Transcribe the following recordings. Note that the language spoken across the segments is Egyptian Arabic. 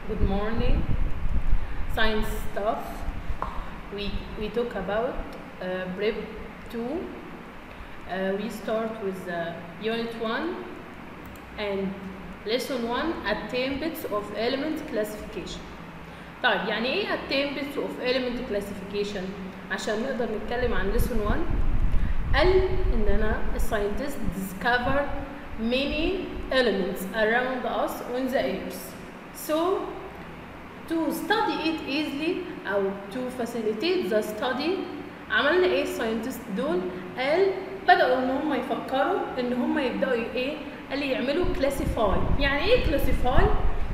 Good morning. Science stuff. We we talk about uh, Prep 2. Uh, we start with uh, Unit 1 and Lesson 1 Attempts of Element Classification. طيب يعني ايه Attempts of Element Classification؟ عشان نقدر نتكلم عن Lesson 1 قال ان انا الساينتست discover many elements around us on the earth. So to study it easily او to facilitate the study عملنا ايه الساينتست دول؟ قال بدأوا ان هم يفكروا ان هم يبدأوا ايه؟ قال لي يعملوا كلاسيفاي يعني ايه كلاسيفاي؟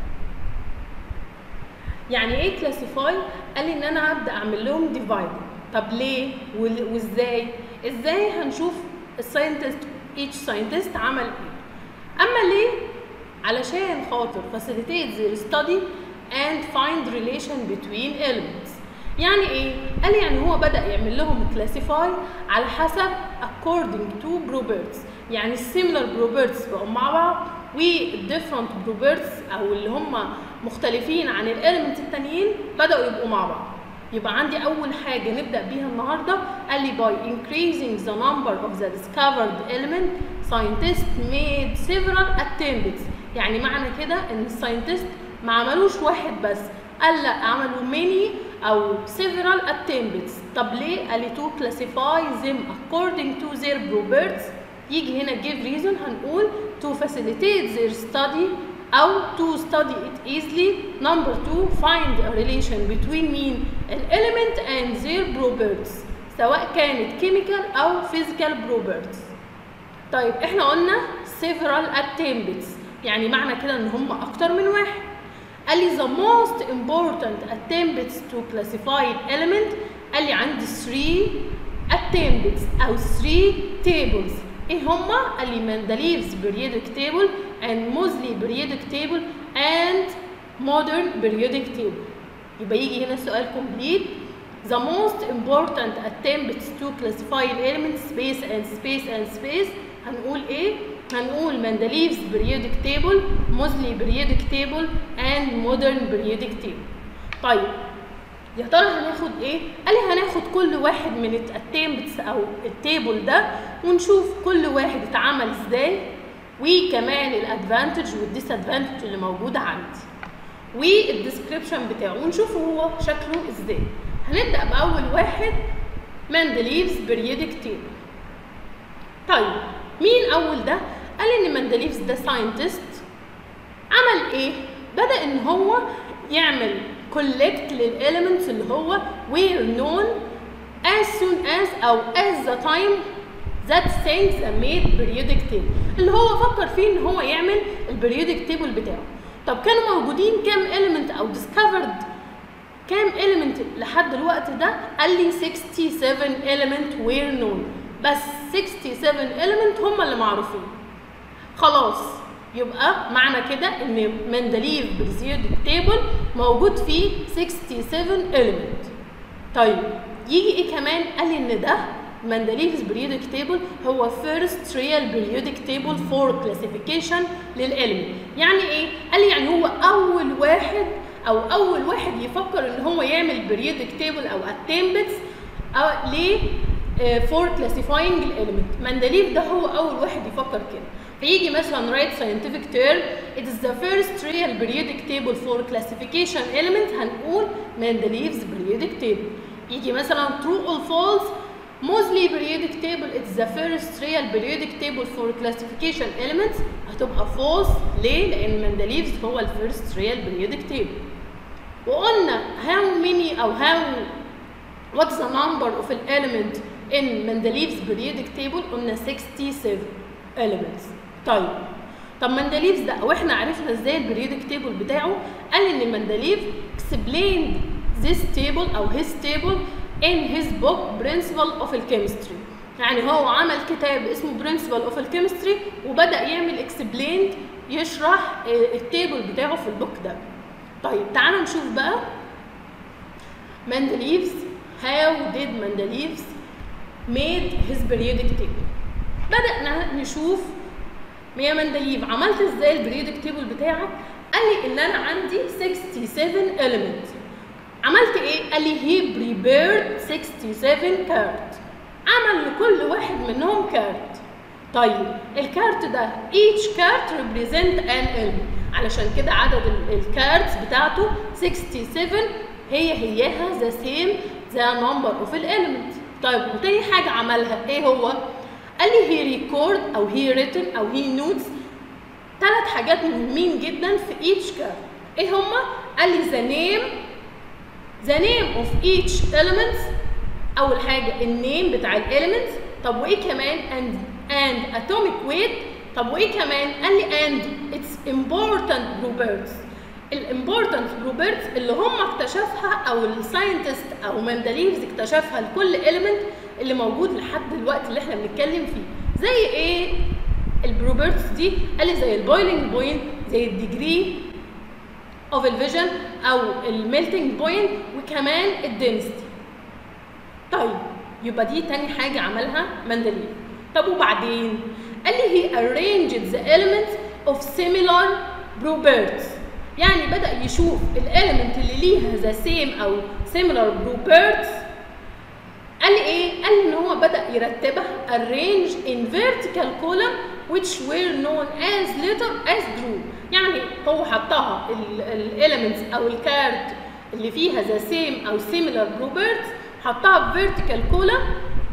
يعني ايه كلاسيفاي؟ قال لي ان انا هبدأ اعمل لهم ديفايد طب ليه؟ وال- وازاي؟ ازاي هنشوف الساينتست each ساينتست عمل ايه؟ اما ليه؟ علشان خاطر facilitate their study and find relation between elements يعني ايه؟ قال يعني هو بدأ يعمل لهم classify على حسب according to properties يعني similar properties بقوا مع بعض و different properties او اللي هم مختلفين عن الاليمنت التانيين بدأوا يبقوا مع بعض يبقى عندي اول حاجه نبدا بيها النهارده قال لي by increasing the number of the discovered element scientists made several attempts يعني معنى كده ان الساينتست ما عملوش واحد بس قال لا عملوا many او several attempts طب ليه قال لي to classify them according to their properties يجي هنا give reason هنقول to facilitate their study أو to study it easily number two find a relation between مين element and their properties سواء كانت chemical أو physical properties طيب احنا قلنا several attempts يعني معنى كده ان هم اكتر من واحد قال لي the most important attempts to classify an element قال لي عندي 3 attempts او 3 tables ايه هما؟ قال لي Mendeleev's periodic table and Moseley periodic table and modern periodic table يبقى يجي هنا السؤال complete The most important attempts to classify elements space and space and space هنقول ايه؟ هنقول Mendeleev's periodic table, Moseley periodic table and modern periodic table. طيب يا ترى هناخد ايه؟ قال لي هناخد كل واحد من الاتمبتس او التيبل ده ونشوف كل واحد اتعمل ازاي وكمان الادفانتج والديسادفانتج اللي موجوده عندي والديسكريبشن بتاعه ونشوف هو شكله ازاي هنبدا باول واحد ماندليفز بريودك تيبل طيب مين اول ده قال ان ماندليفز ده ساينتست عمل ايه بدا ان هو يعمل كولكت للاليمنتس اللي هو were known as soon as او as the time that things made periodic table اللي هو فكر فيه ان هو يعمل البريودك تيبل بتاعه طب كانوا موجودين كام element او discovered كام element لحد الوقت ده قال لي 67 element were known بس 67 element هم اللي معروفين خلاص يبقى معنى كده ان مندليف بريزيودك تيبل موجود فيه 67 element طيب يجي ايه كمان قال لي ان ده مندليفز بريودك تيبل هو first real periodic table for classification للاليمنت يعني ايه قال لي يعني هو اول واحد او اول واحد يفكر ان هو يعمل periodic table او attempts أو ليه فور كلاسيفاينج الاليمنت مندليف ده هو اول واحد يفكر كده فيجي مثلا write scientific term it is the first real periodic table for classification element هنقول Mendeleev's periodic table يجي مثلا true or false Moseley periodic table it's the first real periodic table for classification elements هتبقى false ليه؟ لأن Mendeleev's هو ال first real periodic table وقلنا how many أو how what's the number of an element in Mendeleev's periodic table قلنا 67 elements طيب طب مندليف ده واحنا عرفنا ازاي البريودك تيبل بتاعه قال ان مندليف explained this table او his table in his book principle of chemistry يعني هو عمل كتاب اسمه principle of chemistry وبدا يعمل explained يشرح التيبل بتاعه في البوك ده طيب تعالوا نشوف بقى Mendeleev's how did Mendeleev's made his periodic table بدأنا نشوف يا مندليف عملت ازاي البريودك تيبل بتاعك قال لي ان انا عندي 67 element عملت ايه قال لي he prepared 67 كارت عمل لكل واحد منهم كارت طيب الكارت ده each card represent an element علشان كده عدد الكاردز بتاعته 67 هي هياها the same the number of element طيب وتاني حاجة عملها ايه هو؟ قال لي he record او he written او he notes ثلاث حاجات مهمين جدا في each card ايه هما؟ قال لي the name the name of each elements اول حاجة النيم بتاع الاليمنتس طب وايه كمان and and atomic weight طب وايه كمان؟ قال لي and its important properties الامبورتنت بروبرتس اللي هم اكتشفها او الساينتست او مندليفز اكتشفها لكل اليمنت اللي موجود لحد دلوقتي اللي احنا بنتكلم فيه زي ايه البروبرتس دي قال لي زي البويلنج بوينت زي الديجري اوف الفيجن او الميلتنج بوينت وكمان الدنسيتي طيب يبقى دي تاني حاجه عملها مندليف طب وبعدين قال لي he arranged the elements of similar properties يعني بدأ يشوف الاليمنت اللي ليها ذا سيم او سيميلار بروبرتس قال لي ايه؟ قال لي ان هو بدأ يرتبها arrange in vertical column which were known as letter as group يعني هو حطها الاليمنتس او الكارت اللي فيها ذا سيم او سيميلار بروبرتس حطها في vertical column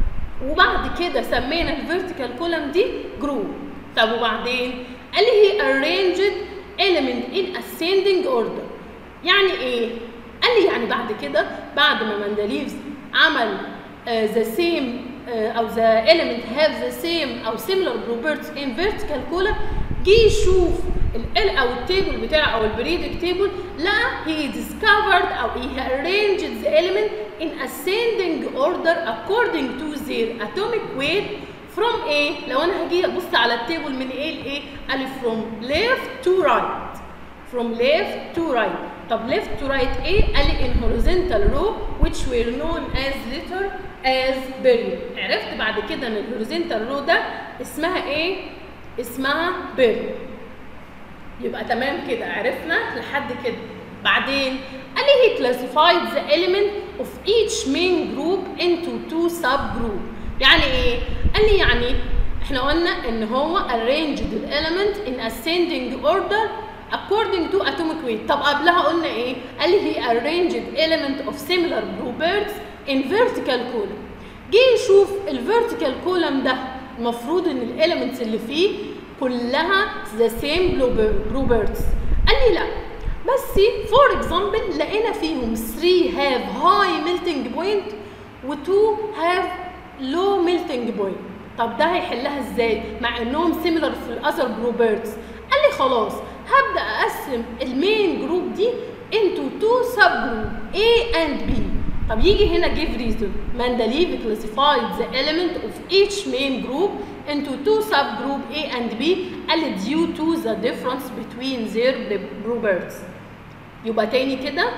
وبعد كده سمينا الفيرتيكال كولم دي جروب طب وبعدين قال لي هي arranged element in ascending order يعني ايه قال لي يعني بعد كده بعد ما مندليفز عمل ذا uh, سيم uh, او ذا element have the same او similar properties in vertical column جه يشوف ال او التيبل بتاعه او البريدك تيبل لقى he discovered او he arranged the element in ascending order according to their atomic weight from ايه لو انا هاجي ابص على التيبل من ايه لايه قال لي from left to right from left to right طب left to right ايه قال لي in horizontal row which were known as letter as period عرفت بعد كده ان الهوريزونتال رو ده اسمها ايه اسمها period يبقى تمام كده عرفنا لحد كده بعدين قال لي he classified the element of each main group into two sub group يعني ايه قال لي يعني احنا قلنا ان هو arranged the element in ascending order according to atomic weight طب قبلها قلنا ايه قال لي he arranged element of similar properties in vertical column جه يشوف الفيرتيكال كولم ده المفروض ان الاليمنتس اللي فيه كلها ذا سيم بروبرتس قال لي لا بس فور اكزامبل لقينا فيهم 3 هاف هاي ميلتنج بوينت و2 هاف لو ميلتنج بوينت طب ده هيحلها ازاي مع انهم سيميلر في الاذر بروبرتس قال لي خلاص هبدا اقسم المين جروب دي into two sub group A and B طب يجي هنا give reason Mendeleev classified the element of each main group into two subgroup A and B قال due to the difference between their properties يبقى تاني كده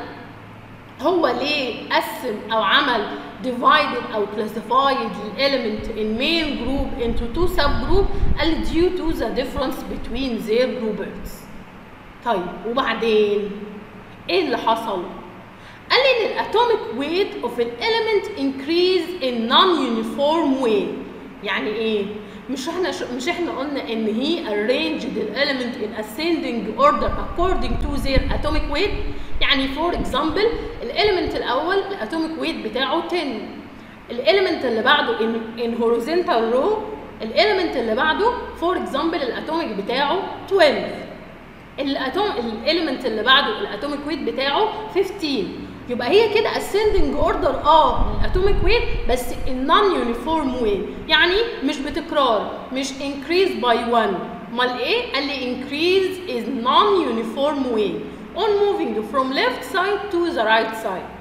هو ليه قسم او عمل divided او classified element in main group into two subgroup قال due to the difference between their properties طيب وبعدين ايه اللي حصل؟ قال لي ان الاتوميك ويت اوف الاليمنت increase in non-uniform way يعني ايه مش احنا مش احنا قلنا ان هي arranged the element in ascending order according to their atomic weight يعني فور اكزامبل الاليمنت الاول الاتوميك ويت بتاعه 10 الاليمنت اللي بعده in, in horizontal row الاليمنت اللي بعده فور اكزامبل الاتوميك بتاعه 12 الاتوم الاليمنت اللي بعده الاتوميك ويت بتاعه 15 يبقى هي كده ascending order اه الاتوميك ويت بس in non uniform way يعني مش بتكرار مش increase by one امال ايه قال لي increase is non uniform way on moving from left side to the right side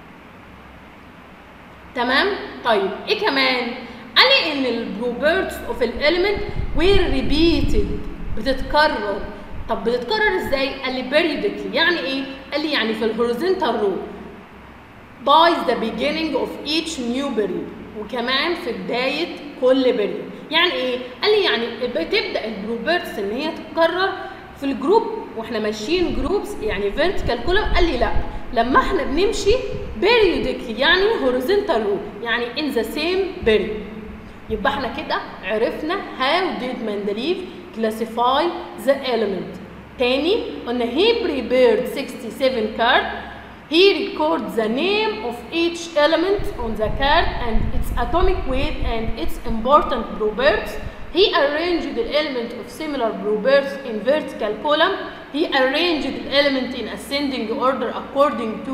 تمام طيب ايه كمان قال لي ان البروبرتس اوف الاليمنت were repeated بتتكرر طب بتتكرر ازاي قال لي periodically يعني ايه قال لي يعني في الهوريزونتال رو by the beginning of each new period وكمان في بداية كل period يعني ايه؟ قال لي يعني بتبدأ البروبرتس ان هي تتكرر في الجروب واحنا ماشيين جروبس يعني فيرتيكال كولوم قال لي لا لما احنا بنمشي periodically يعني horizontal row يعني in the same period يبقى احنا كده عرفنا how did Mendeleev classify the element تاني قلنا he prepared 67 card he records the name of each element on the card and its atomic weight and its important properties he arranged the element of similar properties in vertical column he arranged the element in ascending order according to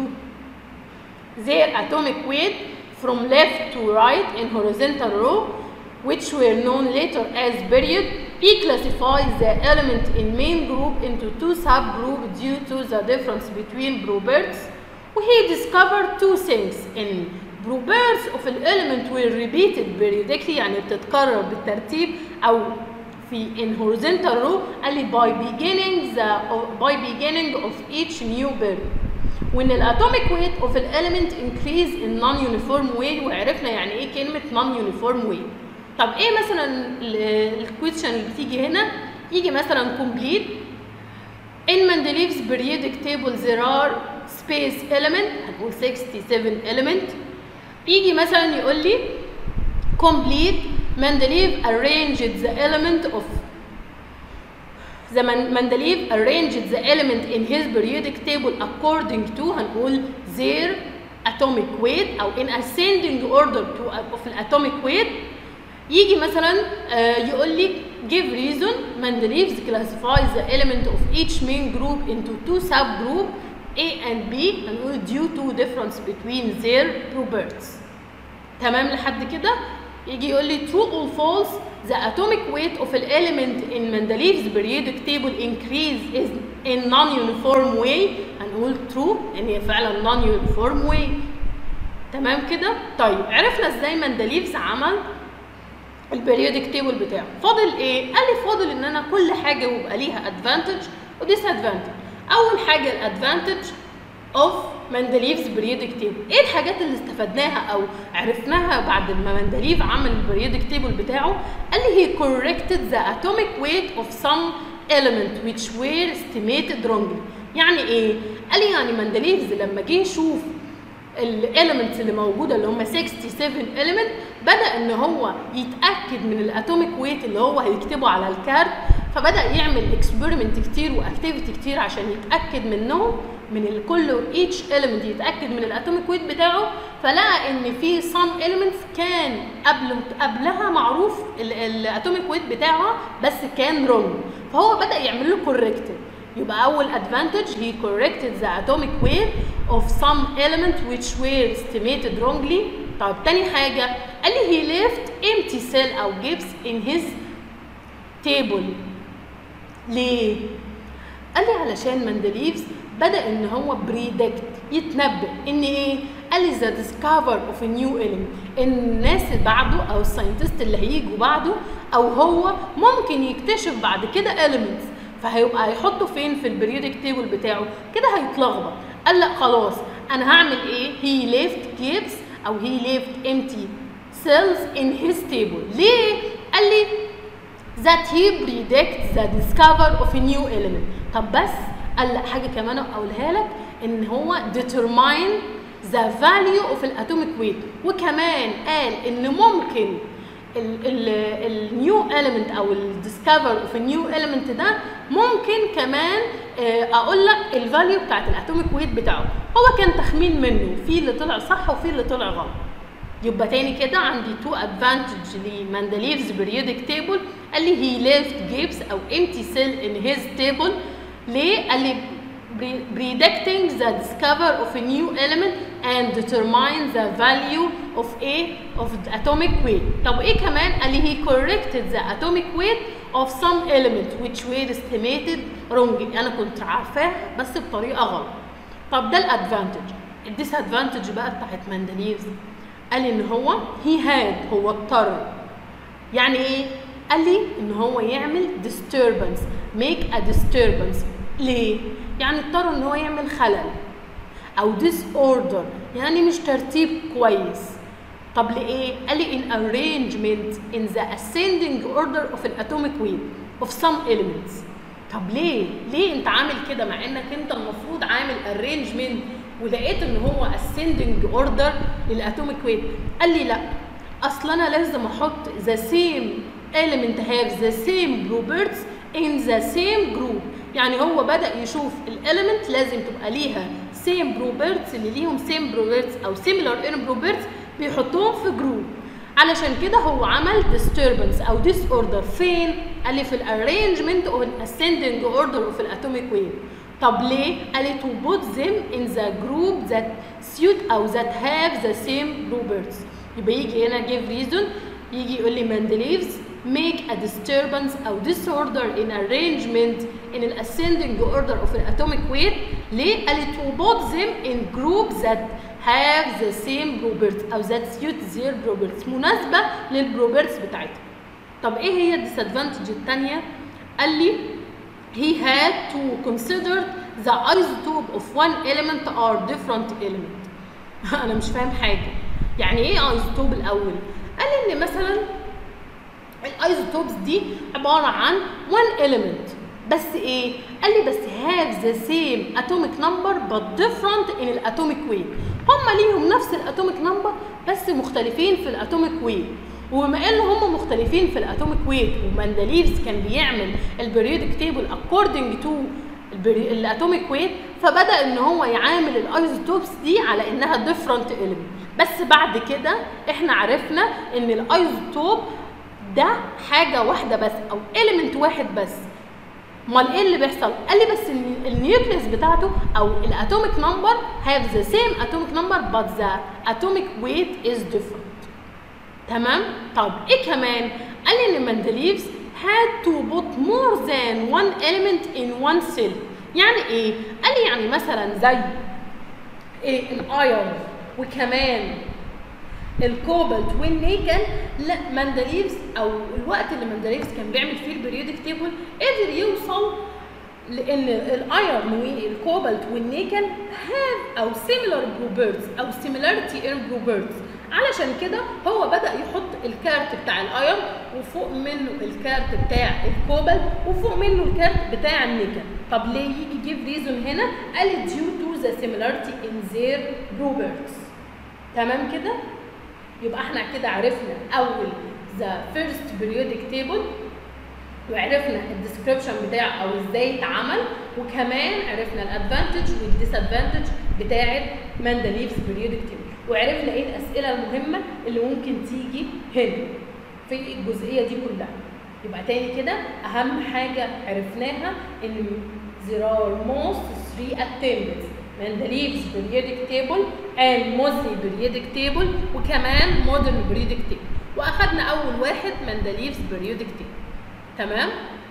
their atomic weight from left to right in horizontal row which were known later as period he classifies the element in main group into two subgroups due to the difference between properties he discovered two things in properties of an element were repeated periodically يعني بتتكرر بالترتيب او في in horizontal row قال لي by beginning the by beginning of each new period وان الاتوميك ويت اوف الاليمنت انكريز in non-uniform way وعرفنا يعني ايه كلمه non-uniform way طب ايه مثلا الكويشن اللي بتيجي هنا يجي مثلا complete in Mendeleev's periodic table there are space element هنقول 67 element يجي مثلا يقول لي complete Mendeleev arranged the element of the Mendeleev arranged the element in his periodic table according to هنقول their atomic weight او in ascending order to of الatomic weight يجي مثلا يقول لي give reason Mendeleev classifies the element of each main group into two subgroup A and B هنقول due to difference between their properties تمام لحد كده يجي يقول لي true or false the atomic weight of an element in Mendeleev's periodic table increase is in non-uniform way هنقول true ان هي فعلا non-uniform way تمام كده طيب عرفنا ازاي مندليفز عمل البريودك تيبل بتاعه فاضل ايه قال لي فاضل ان انا كل حاجه يبقى ليها ادفانتج وديس ادفانتج اول حاجه الادفانتج اوف مندليفز بريودك تيبل ايه الحاجات اللي استفدناها او عرفناها بعد ما مندليف عمل البريودك تيبل بتاعه قال لي he corrected the atomic weight of some element which were estimated wrongly يعني ايه قال لي يعني مندليفز لما جه يشوف الاليمنتس اللي موجوده اللي هم 67 اليمنت بدا ان هو يتاكد من الاتوميك ويت اللي هو هيكتبه على الكارت فبدا يعمل اكسبيرمنت كتير واكتيفيتي كتير عشان يتاكد منهم من الكل ايتش اليمنت يتاكد من الاتوميك ويت بتاعه فلقى ان في سام اليمنتس كان قبل قبلها معروف الاتوميك ويت بتاعها بس كان رونج فهو بدا يعمل له كوركتيف يبقى اول advantage he corrected the atomic weight of some element which were estimated wrongly طيب تاني حاجة قال لي he left empty cell أو gibbs in his table ليه؟ قال لي علشان مندليفز بدأ إن هو بريدكت يتنبأ إن إيه؟ قال لي the discover of a new element الناس اللي بعده أو الساينتست اللي هيجوا بعده أو هو ممكن يكتشف بعد كده elements فهيبقى هيحطه فين في البريودك تيبل بتاعه كده هيتلخبط قال لا خلاص انا هعمل ايه هي ليفت جيبس او هي ليفت empty cells in his table ليه قال لي that he predicts the discover of a new element طب بس قال لا حاجه كمان اقولها لك ان هو determine the value of الاتوميك weight وكمان قال ان ممكن النيو element او الديسكفر اوف النيو element ده ممكن كمان اقول لك الفاليو بتاعت الاتوميك ويت بتاعه هو كان تخمين منه في اللي طلع صح وفي اللي طلع غلط يبقى تاني كده عندي تو ادفانتج لمندليفز بريودك تيبل قال لي هي ليفت جيبس او empty cell in his table ليه قال لي predicting the discover of a new element and determine the value of a of the atomic weight طب ايه كمان قال لي he corrected the atomic weight of some element which were estimated wrong انا كنت عارفاه بس بطريقه غلط طب ده الادفانتج الديسادفانتج بقى بتاعت مندليفز قال ان هو he had هو اضطر يعني ايه قال لي ان هو يعمل disturbance make a disturbance ليه يعني اضطر ان هو يعمل خلل او disorder يعني مش ترتيب كويس طب لايه قال لي in arrangement in the ascending order of an atomic weight of some elements طب ليه ليه انت عامل كده مع انك انت المفروض عامل ارينجمنت ولقيت ان هو ascending order للاتوميك ويت قال لي لا اصل انا لازم احط the same element have the same properties in the same group يعني هو بدا يشوف الاليمنت لازم تبقى ليها same properties اللي ليهم same properties او similar in properties بيحطوهم في جروب علشان كده هو عمل disturbance او disorder فين؟ قال لي في الارينجمنت او ascending order اوف الاتوميك ويت طب ليه؟ قال لي to put them in the group that suit او that have the same properties يبقى يجي هنا give reason يجي يقول لي Mendeleev's make a disturbance او disorder in arrangement in an ascending order of an atomic weight ليه؟ قال لي to put them in groups that have the same properties او that suit their properties مناسبة للبروبرتس بتاعتها طب ايه هي الديسادفانتج الثانية؟ قال لي he had to consider the isotope of one element or different element انا مش فاهم حاجة يعني ايه ايزوتوب الاول؟ قال لي ان مثلا الايزوتوبس دي عباره عن one element بس ايه قال لي بس have the same atomic number but different in الاتوميك weight هم ليهم نفس الاتوميك نمبر بس مختلفين في الاتوميك ويت وبما ان هم مختلفين في الاتوميك ويت ومندليفز كان بيعمل البريودك تيبل according to الاتوميك ويت فبدا ان هو يعامل الايزوتوبس دي على انها ديفرنت element بس بعد كده احنا عرفنا ان الايزوتوب ده حاجه واحده بس او element واحد بس امال ايه اللي بيحصل؟ قال لي بس ان النيوكليس بتاعته او الاتوميك نمبر have the same atomic number but the atomic weight is different. تمام؟ طب ايه كمان؟ قال لي ان مندليفز had to put more than one element in one cell. يعني ايه؟ قال لي يعني مثلا زي ايه الايرون وكمان الكوبالت والنيكل لا مندليفز او الوقت اللي مندليفز كان بيعمل فيه البريودك تيبل قدر يوصل لان الايرون والكوبالت والنيكل هاف او سيميلار بروبرتس او سيميلاريتي ان بروبرتس علشان كده هو بدا يحط الكارت بتاع الايرون وفوق منه الكارت بتاع الكوبالت وفوق منه الكارت بتاع النيكل طب ليه يجي جيف ريزون هنا قال due to the similarity in their properties تمام كده يبقى احنا كده عرفنا اول the first periodic table وعرفنا الديسكربشن بتاعه او ازاي اتعمل وكمان عرفنا الادفانتج والديسادفانتج بتاعه مندليفز periodic table وعرفنا ايه الاسئله المهمه اللي ممكن تيجي هنا في الجزئيه دي كلها يبقى تاني كده اهم حاجه عرفناها ان there are most three attempts Mendeleev's periodic table and Moseley periodic table وكمان modern periodic table واخدنا اول واحد Mendeleev's periodic table تمام